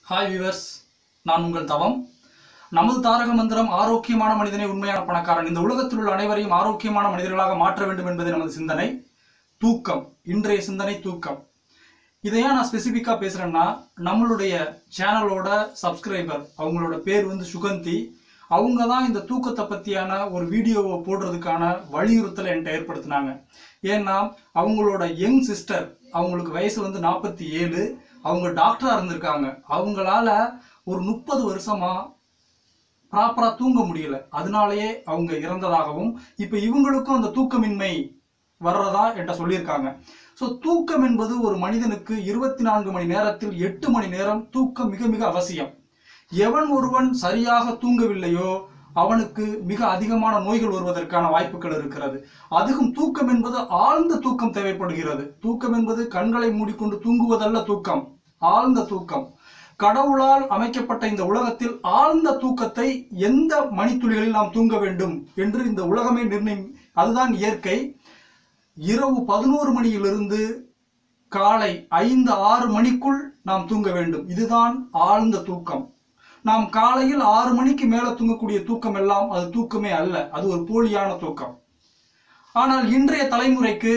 hi viewers நான் உங்கள் தவம் நமது தாரக மந்திரம் ஆரோக்கியமான மனிதனே உண்மையான பணக்காரன் இந்த உலகத்தில் உள்ள அனைவரையும் ஆரோக்கியமான மனிதர்களாக மாற்ற வேண்டும் என்பது நமது சிந்தனை தூக்கம் இன்றைய சிந்தனை தூக்கம் இதை ஏன் நான் ஸ்பெசிஃபிக்காக பேசுகிறேன்னா நம்மளுடைய சேனலோட சப்ஸ்கிரைபர் அவங்களோட பேர் வந்து சுகந்தி அவங்க தான் இந்த தூக்கத்தை பற்றியான ஒரு வீடியோவை போடுறதுக்கான வலியுறுத்தலை என்கிட்ட ஏற்படுத்தினாங்க ஏன்னா அவங்களோட யங் சிஸ்டர் அவங்களுக்கு வயசு வந்து நாற்பத்தி ஏழு அவங்க டாக்டராக இருந்திருக்காங்க அவங்களால ஒரு முப்பது வருஷமா ப்ராப்பரா தூங்க முடியல அதனாலேயே அவங்க இறந்ததாகவும் இப்போ இவங்களுக்கும் அந்த தூக்கமின்மை வர்றதா என்கிட்ட சொல்லியிருக்காங்க ஸோ தூக்கம் என்பது ஒரு மனிதனுக்கு இருபத்தி நான்கு மணி நேரத்தில் எட்டு மணி நேரம் தூக்கம் மிக மிக அவசியம் எவன் ஒருவன் சரியாக தூங்கவில்லையோ அவனுக்கு மிக அதிகமான நோய்கள் வருவதற்கான வாய்ப்புகள் இருக்கிறது அதுவும் தூக்கம் என்பது ஆழ்ந்த தூக்கம் தேவைப்படுகிறது தூக்கம் என்பது கண்களை மூடிக்கொண்டு தூங்குவதல்ல தூக்கம் ஆழ்ந்த தூக்கம் கடவுளால் அமைக்கப்பட்ட இந்த உலகத்தில் ஆழ்ந்த தூக்கத்தை எந்த மணித்துளிகளில் நாம் தூங்க வேண்டும் என்று இந்த உலகமே நிர்ணயம் அதுதான் இயற்கை இரவு பதினோரு மணியிலிருந்து காலை ஐந்து ஆறு மணிக்குள் நாம் தூங்க வேண்டும் இதுதான் ஆழ்ந்த தூக்கம் நாம் காலையில் ஆறு மணிக்கு மேல தூங்கக்கூடிய தூக்கம் எல்லாம் அது தூக்கமே அல்ல அது ஒரு போலியான தூக்கம் ஆனால் இன்றைய தலைமுறைக்கு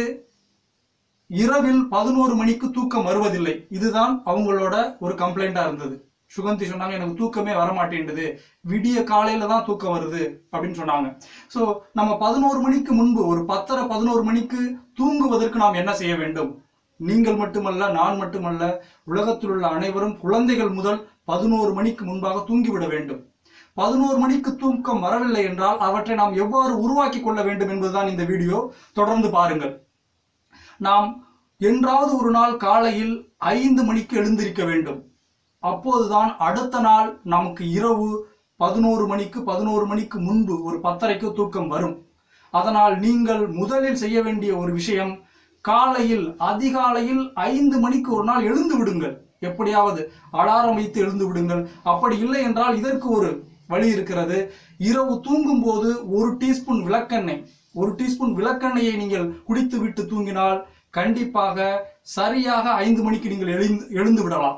இரவில் பதினோரு மணிக்கு தூக்கம் வருவதில்லை இதுதான் அவங்களோட ஒரு கம்ப்ளைண்டா இருந்தது சுகந்தி சொன்னாங்க எனக்கு தூக்கமே வரமாட்டேங்குது விடிய காலையில தான் தூக்கம் வருது அப்படின்னு சொன்னாங்க ஸோ நம்ம பதினோரு மணிக்கு முன்பு ஒரு பத்தரை பதினோரு மணிக்கு தூங்குவதற்கு நாம் என்ன செய்ய வேண்டும் நீங்கள் மட்டுமல்ல நான் மட்டுமல்ல உலகத்தில் உள்ள அனைவரும் குழந்தைகள் முதல் பதினோரு மணிக்கு முன்பாக தூங்கிவிட வேண்டும் பதினோரு மணிக்கு தூக்கம் வரவில்லை என்றால் அவற்றை நாம் எவ்வாறு உருவாக்கி கொள்ள வேண்டும் என்பதுதான் இந்த வீடியோ தொடர்ந்து பாருங்கள் நாம் என்றாவது ஒரு நாள் காலையில் ஐந்து மணிக்கு எழுந்திருக்க வேண்டும் அப்போதுதான் அடுத்த நாள் நமக்கு இரவு பதினோரு மணிக்கு பதினோரு மணிக்கு முன்பு ஒரு பத்தரைக்கு தூக்கம் வரும் அதனால் நீங்கள் முதலில் செய்ய வேண்டிய ஒரு விஷயம் காலையில் அதிகாலையில் ஐந்து மணிக்கு ஒரு நாள் எழுந்து விடுங்கள் எப்படியாவது அலாரம் வைத்து எழுந்து விடுங்கள் அப்படி இல்லை என்றால் இதற்கு ஒரு வழி இருக்கிறது இரவு தூங்கும் போது ஒரு டீஸ்பூன் விளக்கெண்ணெய் ஒரு டீஸ்பூன் விளக்கெண்ணெயை நீங்கள் குடித்து விட்டு தூங்கினால் கண்டிப்பாக சரியாக ஐந்து மணிக்கு நீங்கள் எழுந்து எழுந்து விடலாம்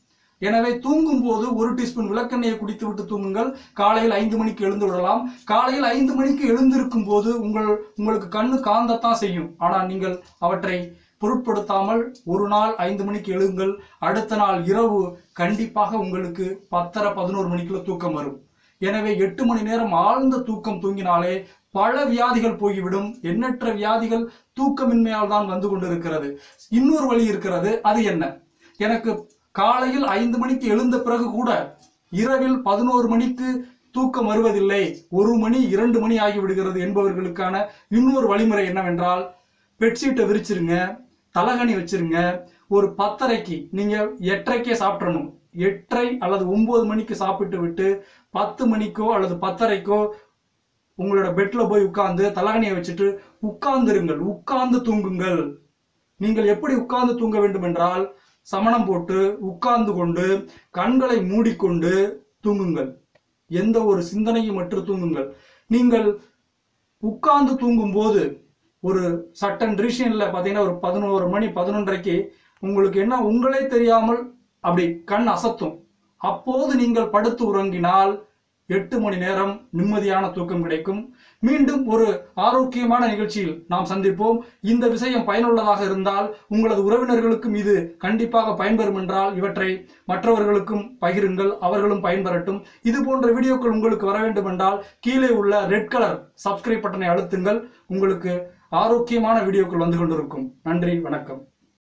எனவே தூங்கும் போது ஒரு டீஸ்பூன் விளக்கெண்ணெயை குடித்து விட்டு தூங்குங்கள் காலையில் ஐந்து மணிக்கு எழுந்து விடலாம் காலையில் ஐந்து மணிக்கு எழுந்திருக்கும் போது உங்கள் உங்களுக்கு கண்ணு காந்தத்தான் செய்யும் ஆனால் நீங்கள் அவற்றை பொருட்படுத்தாமல் ஒரு நாள் ஐந்து மணிக்கு எழுங்கள் அடுத்த நாள் இரவு கண்டிப்பாக உங்களுக்கு பத்தரை பதினோரு மணிக்குள்ள தூக்கம் வரும் எனவே எட்டு மணி நேரம் ஆழ்ந்த தூக்கம் தூங்கினாலே பல வியாதிகள் போய்விடும் எண்ணற்ற வியாதிகள் தூக்கமின்மையால் தான் வந்து கொண்டிருக்கிறது இன்னொரு வழி இருக்கிறது அது என்ன எனக்கு காலையில் ஐந்து மணிக்கு எழுந்த பிறகு கூட இரவில் பதினோரு மணிக்கு தூக்கம் வருவதில்லை ஒரு மணி இரண்டு மணி ஆகி விடுகிறது என்பவர்களுக்கான இன்னொரு வழிமுறை என்னவென்றால் பெட்ஷீட்டை விரிச்சிருங்க தலகணி வச்சிருங்க ஒரு பத்தரைக்கு நீங்க எட்டரைக்கே சாப்பிட்றணும் எட்டரை அல்லது ஒன்பது மணிக்கு சாப்பிட்டு விட்டு பத்து மணிக்கோ அல்லது பத்தரைக்கோ உங்களோட பெட்ல போய் உட்கார்ந்து தலகணியை வச்சுட்டு உட்கார்ந்துருங்கள் உட்கார்ந்து தூங்குங்கள் நீங்கள் எப்படி உட்கார்ந்து தூங்க வேண்டும் என்றால் சமணம் போட்டு உட்கார்ந்து கொண்டு கண்களை மூடிக்கொண்டு தூங்குங்கள் எந்த ஒரு சிந்தனையும் மற்ற தூங்குங்கள் நீங்கள் உட்கார்ந்து தூங்கும்போது ஒரு சட்டன் ரீஷன்ல பார்த்தீங்கன்னா ஒரு பதினோரு மணி பதினொன்றரைக்கு உங்களுக்கு என்ன உங்களே தெரியாமல் அப்படி கண் அசத்தும் அப்போது நீங்கள் படுத்து உறங்கினால் எட்டு மணி நேரம் நிம்மதியான தூக்கம் கிடைக்கும் மீண்டும் ஒரு ஆரோக்கியமான நிகழ்ச்சியில் நாம் சந்திப்போம் இந்த விஷயம் பயனுள்ளதாக இருந்தால் உங்களது உறவினர்களுக்கும் இது கண்டிப்பாக பயன்பெறும் என்றால் இவற்றை மற்றவர்களுக்கும் பகிருங்கள் அவர்களும் பயன்பெறட்டும் இது போன்ற வீடியோக்கள் உங்களுக்கு வர வேண்டும் என்றால் கீழே உள்ள ரெட் கலர் சப்ஸ்கிரைப் பட்டனை அழுத்துங்கள் உங்களுக்கு ஆரோக்கியமான வீடியோக்கள் வந்து கொண்டிருக்கும் நன்றி வணக்கம்